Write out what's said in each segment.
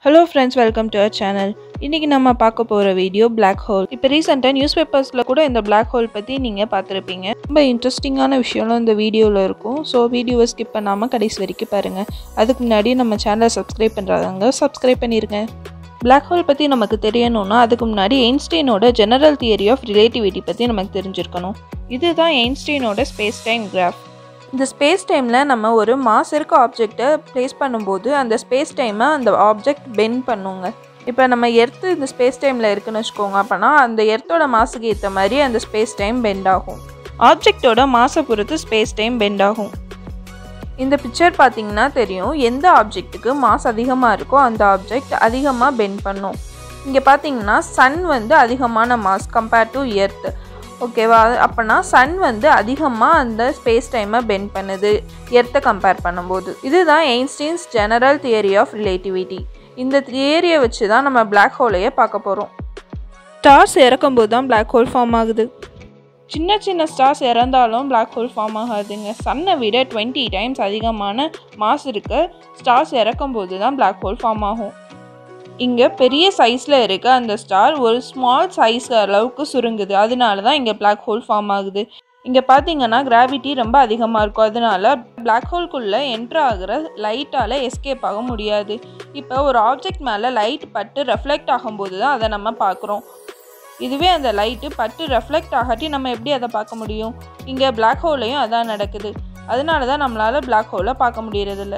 hello friends welcome to our channel இன்றைக்கி நம்ம பார்க்க போகிற வீடியோ பிளாக் ஹோல் இப்போ ரீசெண்டாக நியூஸ் பேப்பர்ஸில் கூட இந்த பிளாக் ஹோல் பற்றி நீங்கள் பார்த்துருப்பீங்க ரொம்ப இன்ட்ரெஸ்டிங்கான விஷயம்லாம் இந்த வீடியோவில் இருக்கும் ஸோ வீடியோவை ஸ்கிப் பண்ணாமல் கடைசி வரைக்கும் பாருங்கள் அதுக்கு முன்னாடி நம்ம சேனலை சப்ஸ்கிரைப் பண்ணுறாங்க சப்ஸ்கிரைப் பண்ணிடுங்க பிளாக் ஹோல் பற்றி நமக்கு தெரியணும்னா அதுக்கு முன்னாடி எயின்ஸ்டைனோட ஜெனரல் தியரி ஆஃப் ரிலேட்டிவிட்டி பற்றி நமக்கு தெரிஞ்சிருக்கணும் இதுதான் எயின்ஸ்டைனோட ஸ்பேஸ் டைம் கிராஃப் இந்த ஸ்பேஸ் டைமில் நம்ம ஒரு மாஸ் இருக்க ஆப்ஜெக்டை ப்ளேஸ் பண்ணும்போது அந்த ஸ்பேஸ் டைமை அந்த ஆப்ஜெக்ட் பெண்ட் பண்ணுங்க இப்போ நம்ம எர்த்து இந்த ஸ்பேஸ் டைமில் இருக்குன்னு வச்சுக்கோங்க அப்போனா அந்த எர்த்தோட மாசுக்கு ஏற்ற மாதிரி அந்த ஸ்பேஸ் டைம் பெண்ட் ஆகும் ஆப்ஜெக்டோட மாசை பொறுத்து ஸ்பேஸ் டைம் பெண்ட் ஆகும் இந்த பிக்சர் பார்த்தீங்கன்னா தெரியும் எந்த ஆப்ஜெக்ட்டுக்கு மாஸ் அதிகமாக இருக்கோ அந்த ஆப்ஜெக்ட் அதிகமாக பெண்ட் பண்ணும் இங்கே பார்த்தீங்கன்னா சன் வந்து அதிகமான மாஸ் கம்பேர்ட் டு எர்த் ஓகேவா அப்போனா சன் வந்து அதிகமாக அந்த ஸ்பேஸ் டைமை பெண்ட் பண்ணுது எர்த்தை கம்பேர் பண்ணும்போது இதுதான் Einstein's general theory of relativity இந்த தியரியை வச்சு தான் நம்ம பிளாக் ஹோலையே பார்க்க போகிறோம் ஸ்டார்ஸ் இறக்கும்போது தான் பிளாக் ஹோல் ஃபார்ம் ஆகுது சின்ன சின்ன ஸ்டார்ஸ் இறந்தாலும் பிளாக் ஹோல் ஃபார்ம் ஆகாதுங்க சன்னை விட டுவெண்ட்டி டைம்ஸ் அதிகமான மாஸ் இருக்க ஸ்டார்ஸ் இறக்கும்போது தான் பிளாக் ஹோல் ஃபார்ம் ஆகும் இங்கே பெரிய சைஸில் இருக்க அந்த ஸ்டார் ஒரு ஸ்மால் சைஸ் அளவுக்கு சுருங்குது அதனால தான் இங்கே பிளாக் ஹோல் ஃபார்ம் ஆகுது இங்கே பார்த்தீங்கன்னா கிராவிட்டி ரொம்ப அதிகமாக இருக்கும் அதனால பிளாக் ஹோல்குள்ளே என்ட்ரு ஆகிற லைட்டால் எஸ்கேப் ஆக முடியாது இப்போ ஒரு ஆப்ஜெக்ட் மேலே லைட் பட்டு ரெஃப்ளெக்ட் ஆகும்போது தான் அதை நம்ம பார்க்குறோம் இதுவே அந்த லைட்டு பட்டு ரெஃப்ளெக்ட் ஆகாட்டி நம்ம எப்படி அதை பார்க்க முடியும் இங்கே பிளாக் ஹோல்லையும் அதான் நடக்குது அதனால தான் நம்மளால் பிளாக் ஹோலை பார்க்க முடியறதில்ல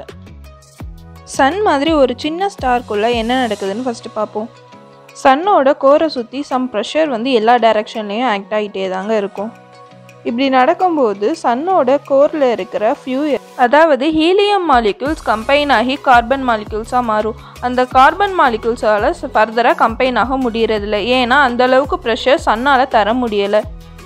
சன் மாதிரி ஒரு சின்ன ஸ்டார்க்குள்ளே என்ன நடக்குதுன்னு ஃபஸ்ட்டு பார்ப்போம் சன்னோட கோரை சுற்றி சம் ப்ரெஷர் வந்து எல்லா டைரக்ஷன்லேயும் ஆக்ட் ஆகிட்டே தாங்க இருக்கும் இப்படி நடக்கும்போது சன்னோட கோரில் இருக்கிற ஃபியூ அதாவது ஹீலியம் மாலிக்யூல்ஸ் கம்பைன் ஆகி கார்பன் மாலிக்யூல்ஸாக மாறும் அந்த கார்பன் மாலிக்யூல்ஸால் ஃபர்தராக கம்பைன் ஆக முடியறதில்ல ஏன்னா அந்தளவுக்கு ப்ரெஷர் சன்னால் தர முடியலை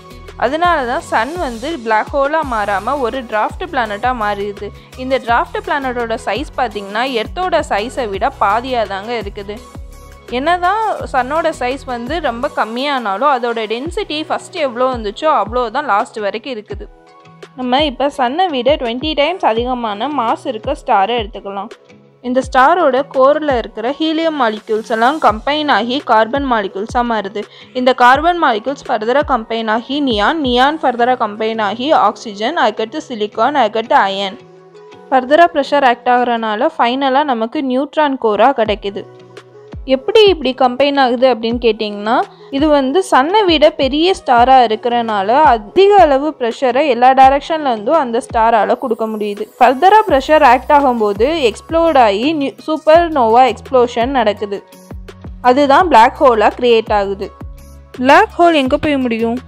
அதனால தான் சன் வந்து பிளாக் ஹோலாக மாறாமல் ஒரு டிராஃப்ட் பிளானட்டாக மாறிடுது இந்த டிராஃப்ட் பிளானட்டோட சைஸ் பார்த்திங்கன்னா எர்த்தோட சைஸை விட பாதியாக தாங்க இருக்குது என்னதான் சன்னோட சைஸ் வந்து ரொம்ப கம்மியானாலும் அதோட டென்சிட்டி ஃபஸ்ட்டு எவ்வளோ இருந்துச்சோ அவ்வளோ தான் லாஸ்ட் வரைக்கும் இருக்குது நம்ம இப்போ சன்னை விட டுவெண்ட்டி டைம்ஸ் அதிகமான மாஸ் இருக்க ஸ்டாரை எடுத்துக்கலாம் இந்த ஸ்டாரோட கோரில் இருக்கிற ஹீலியம் மாலிக்யூல்ஸ் எல்லாம் கம்பைன் ஆகி கார்பன் மாலிக்யூல்ஸாக மாறுது இந்த கார்பன் மாலிக்யூல்ஸ் ஃபர்தராக கம்பைன் ஆகி நியான் நியான் ஃபர்தராக கம்பைன் ஆகி ஆக்சிஜன் அதுக்கடுத்து சிலிக்கான் அதுக்கடுத்து அயன் ஃபர்தராக ப்ரெஷர் ஆக்ட் ஆகிறனால ஃபைனலாக நமக்கு நியூட்ரான் கோராக கிடைக்குது எப்படி இப்படி கம்பைன் ஆகுது அப்படின்னு கேட்டிங்கன்னா இது வந்து சன்னை விட பெரிய ஸ்டாராக இருக்கிறனால அதிக அளவு ப்ரெஷரை எல்லா டைரக்ஷன்ல இருந்தும் அந்த ஸ்டாரால் கொடுக்க முடியுது ஃபர்தராக ப்ரெஷர் ஆக்ட் ஆகும்போது எக்ஸ்ப்ளோர்ட் ஆகி சூப்பர் நோவா எக்ஸ்ப்ளோஷன் நடக்குது அதுதான் பிளாக் ஹோலாக க்ரியேட் ஆகுது பிளாக் ஹோல் எங்கே போய் முடியும்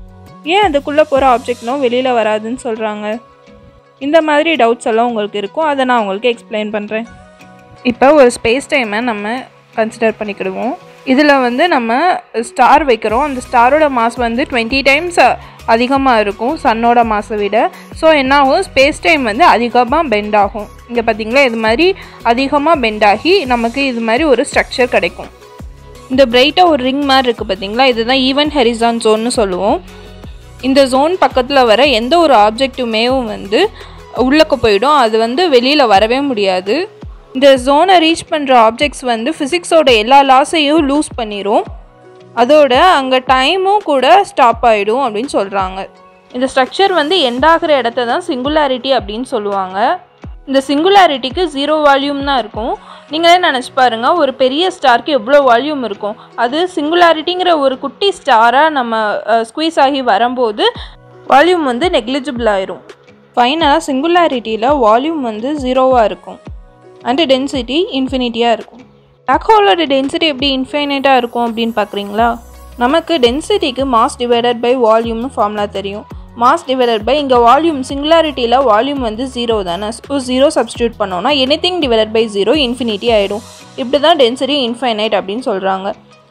ஏன் அதுக்குள்ளே போகிற ஆப்ஜெக்ட்னும் வெளியில் வராதுன்னு சொல்கிறாங்க இந்த மாதிரி டவுட்ஸ் எல்லாம் உங்களுக்கு இருக்கும் அதை நான் உங்களுக்கு எக்ஸ்பிளைன் பண்ணுறேன் இப்போ ஒரு ஸ்பேஸ் டைமை நம்ம கன்சிடர் பண்ணிக்கிடுவோம் இதில் வந்து நம்ம ஸ்டார் வைக்கிறோம் அந்த ஸ்டாரோட மாஸ் வந்து டுவெண்ட்டி டைம்ஸ் அதிகமாக இருக்கும் சன்னோட மாஸை விட ஸோ என்ன ஆகும் ஸ்பேஸ் டைம் வந்து அதிகமாக பெண்ட் ஆகும் இங்கே பார்த்தீங்களா இது மாதிரி அதிகமாக பெண்ட் ஆகி நமக்கு இது மாதிரி ஒரு ஸ்ட்ரக்சர் கிடைக்கும் இந்த பிரைட்டாக ஒரு ரிங் மாதிரி இருக்குது பார்த்தீங்களா இதுதான் ஈவன் ஹெரிசான் ஜோன்னு சொல்லுவோம் இந்த ஜோன் பக்கத்தில் வர எந்த ஒரு ஆப்ஜெக்ட்டுமே வந்து உள்ளக்க போயிடும் அது வந்து வெளியில் வரவே முடியாது இந்த ஜோனை ரீச் பண்ணுற ஆப்ஜெக்ட்ஸ் வந்து ஃபிசிக்ஸோட எல்லா லாஸையும் லூஸ் பண்ணிடும் அதோட அங்கே டைமும் கூட ஸ்டாப் ஆகிடும் அப்படின்னு சொல்கிறாங்க இந்த ஸ்ட்ரக்சர் வந்து எண்டாகிற இடத்த தான் சிங்குலாரிட்டி அப்படின்னு சொல்லுவாங்க இந்த சிங்குலாரிட்டிக்கு ஜீரோ வால்யூம் தான் இருக்கும் நீங்களே நினச்சி பாருங்கள் ஒரு பெரிய ஸ்டாருக்கு எவ்வளோ வால்யூம் இருக்கும் அது சிங்குலாரிட்டிங்கிற ஒரு குட்டி ஸ்டாராக நம்ம ஸ்குவீஸ் ஆகி வரும்போது வால்யூம் வந்து நெக்லிஜிபிள் ஆயிரும் ஃபைனலாக சிங்குலாரிட்டியில் வால்யூம் வந்து ஜீரோவாக இருக்கும் அண்டு டென்சிட்டி இன்ஃபினிட்டியாக இருக்கும் பிளாக் ஹோலோட டென்சிட்டி எப்படி இன்ஃபைனைட்டாக இருக்கும் அப்படின்னு பார்க்குறீங்களா நமக்கு டென்சிட்டிக்கு மாஸ் டிவைடட் பை வால்யூம்னு ஃபார்முலா தெரியும் மாஸ் டிவைடட் பை இங்கே வால்யூம் சிங்குலாரிட்டியில் வால்யூம் வந்து ஜீரோ தானே ஸோ ஜீரோ சப்ஸ்டியூட் பண்ணோன்னா anything divided by zero infinity ஆகிடும் இப்படி தான் டென்சிட்டி இன்ஃபைனைட் அப்படின்னு சொல்கிறாங்க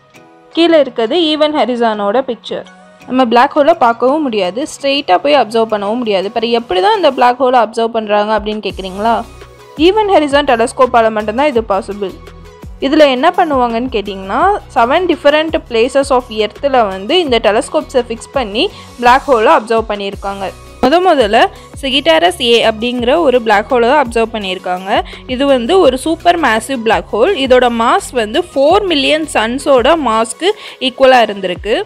கீழே இருக்கிறது ஈவன் ஹரிசானோட பிக்சர் நம்ம பிளாக் ஹோலை பார்க்கவும் முடியாது ஸ்ட்ரெயிட்டாக போய் அப்சர்வ் பண்ணவும் முடியாது இப்போ எப்படி தான் இந்த பிளாக் ஹோலை அப்சர்வ் பண்ணுறாங்க அப்படின்னு கேட்குறீங்களா ஈவன் ஹெரிசான் டெலஸ்கோப்பால் மட்டும்தான் இது பாசிபிள் இதில் என்ன பண்ணுவாங்கன்னு கேட்டிங்கன்னா செவன் டிஃப்ரெண்ட் பிளேசஸ் ஆஃப் எர்த்தில் வந்து இந்த டெலஸ்கோப்ஸை ஃபிக்ஸ் பண்ணி பிளாக் ஹோலை அப்சர்வ் பண்ணியிருக்காங்க முத முதல்ல சிகிட்டாரஸ் ஏ அப்படிங்கிற ஒரு பிளாக் ஹோலை தான் அப்சர்வ் பண்ணியிருக்காங்க இது வந்து ஒரு சூப்பர் மேசிவ் பிளாக் ஹோல் இதோட மாஸ் வந்து ஃபோர் மில்லியன் சன்ஸோட மாஸ்க்கு ஈக்குவலாக இருந்திருக்கு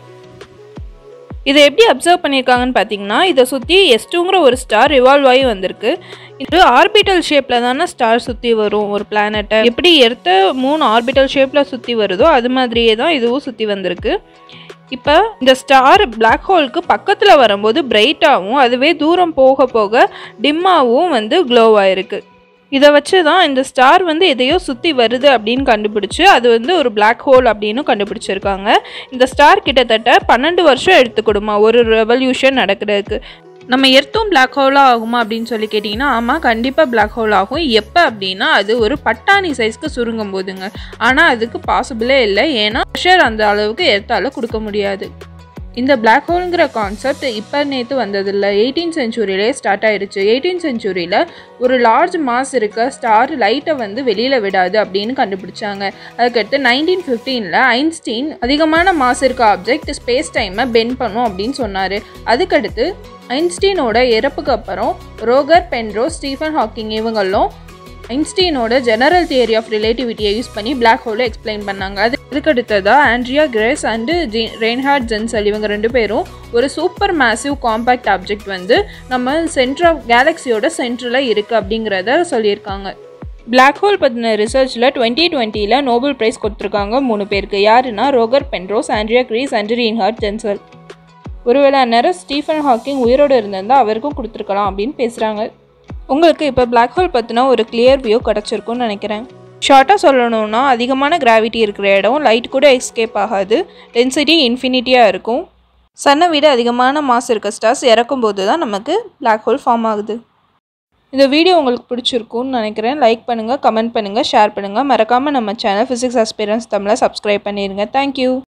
இதை எப்படி அப்சர்வ் பண்ணியிருக்காங்கன்னு பார்த்தீங்கன்னா இதை சுற்றி எஸ்டுங்கிற ஒரு ஸ்டார் ரிவால்வ் ஆகி வந்திருக்கு இது ஆர்பிட்டல் ஷேப்பில் தானே ஸ்டார் சுற்றி வரும் ஒரு பிளானட்டை எப்படி எர்த்த மூணு ஆர்பிட்டல் ஷேப்பில் சுற்றி வருதோ அது மாதிரியே தான் இதுவும் சுற்றி வந்திருக்கு இப்போ இந்த ஸ்டார் பிளாக் ஹோலுக்கு பக்கத்தில் வரும்போது பிரைட்டாகவும் அதுவே தூரம் போக போக டிம்மாகவும் வந்து க்ளோவ் ஆயிருக்கு இதை வச்சு தான் இந்த ஸ்டார் வந்து எதையோ சுற்றி வருது அப்படின்னு கண்டுபிடிச்சு அது வந்து ஒரு பிளாக் ஹோல் அப்படின்னு கண்டுபிடிச்சிருக்காங்க இந்த ஸ்டார் கிட்டத்தட்ட பன்னெண்டு வருஷம் எடுத்துக்கிடுமா ஒரு ரெவல்யூஷன் நடக்கிறதுக்கு நம்ம எர்த்தும் பிளாக் ஹோலாக ஆகுமா அப்படின்னு சொல்லி கேட்டிங்கன்னா ஆமாம் கண்டிப்பாக பிளாக் ஹோல் ஆகும் எப்போ அப்படின்னா அது ஒரு பட்டாணி சைஸ்க்கு சுருங்கும் போதுங்க ஆனால் அதுக்கு பாசிபிளே இல்லை ஏன்னா ப்ரெஷர் அந்த அளவுக்கு எர்த்தால் கொடுக்க முடியாது இந்த பிளாக் ஹோல்ங்கிற கான்செப்ட் இப்போ நேற்று வந்ததில்ல எயிட்டீன் செஞ்சுரியிலே ஸ்டார்ட் ஆயிடுச்சு எயிட்டீன் செஞ்சுரியில் ஒரு லார்ஜ் மாஸ் இருக்க ஸ்டார் லைட்டை வந்து வெளியில் விடாது அப்படின்னு கண்டுபிடிச்சாங்க அதுக்கடுத்து நைன்டீன் ஃபிஃப்டீனில் ஐன்ஸ்டீன் அதிகமான மாஸ் இருக்க ஆப்ஜெக்ட் ஸ்பேஸ் டைமை பெண்ட் பண்ணும் அப்படின்னு சொன்னார் அதுக்கடுத்து ஐன்ஸ்டீனோட இறப்புக்கு அப்புறம் ரோகர் பென்ரோ ஸ்டீஃபன் ஹாக்கிங் இவங்களும் ஐன்ஸ்டீனோட ஜெனரல் தியரி ஆஃப் ரிலேட்டிவிட்டியை யூஸ் பண்ணி பிளாக் ஹோலை எக்ஸ்பிளைன் பண்ணாங்க அது அதுக்கடுத்ததாக ஆண்ட்ரியா கிரேஸ் அண்டு ஜி ரெயின்ஹார்ட் ஜென்சல் இவங்க ரெண்டு பேரும் ஒரு சூப்பர் மேசிவ் காம்பேக்ட் ஆப்ஜெக்ட் வந்து நம்ம சென்டர் ஆஃப் கேலக்ஸியோட சென்டரில் இருக்குது அப்படிங்கிறத சொல்லியிருக்காங்க பிளாக் ஹோல் பற்றின ரிசர்ச்சில் டுவெண்ட்டி டுவெண்ட்டியில் நோபல் ப்ரைஸ் கொடுத்துருக்காங்க மூணு பேருக்கு யாருன்னா ரோகர் பென்ரோஸ் ஆண்ட்ரியா கிரீஸ் அண்ட் ரீன்ஹார்ட் ஜென்சல் ஒருவேளை அந்நேரம் ஸ்டீஃபன் ஹாக்கிங் உயிரோடு இருந்திருந்தால் அவருக்கும் கொடுத்துருக்கலாம் அப்படின்னு பேசுகிறாங்க உங்களுக்கு இப்போ பிளாக் ஹோல் பற்றின ஒரு கிளியர் வியூ கிடச்சிருக்கும்னு நினைக்கிறேன் ஷார்ட்டாக சொல்லணும்னா அதிகமான கிராவிட்டி இருக்கிற இடம் லைட் கூட எஸ்கேப் ஆகாது டென்சிட்டி இன்ஃபினிட்டியாக இருக்கும் சன்னை விட அதிகமான மாஸ் இருக்க ஸ்டார்ஸ் இறக்கும்போது தான் நமக்கு பிளாக் ஹோல் ஃபார்ம் ஆகுது இந்த வீடியோ உங்களுக்கு பிடிச்சிருக்கும்னு நினைக்கிறேன் லைக் பண்ணுங்கள் கமெண்ட் பண்ணுங்கள் ஷேர் பண்ணுங்கள் மறக்காமல் நம்ம சேனல் ஃபிசிக்ஸ் அஸ்பிரன்ஸ் தமிழை சப்ஸ்கிரைப் பண்ணிடுங்க தேங்க்யூ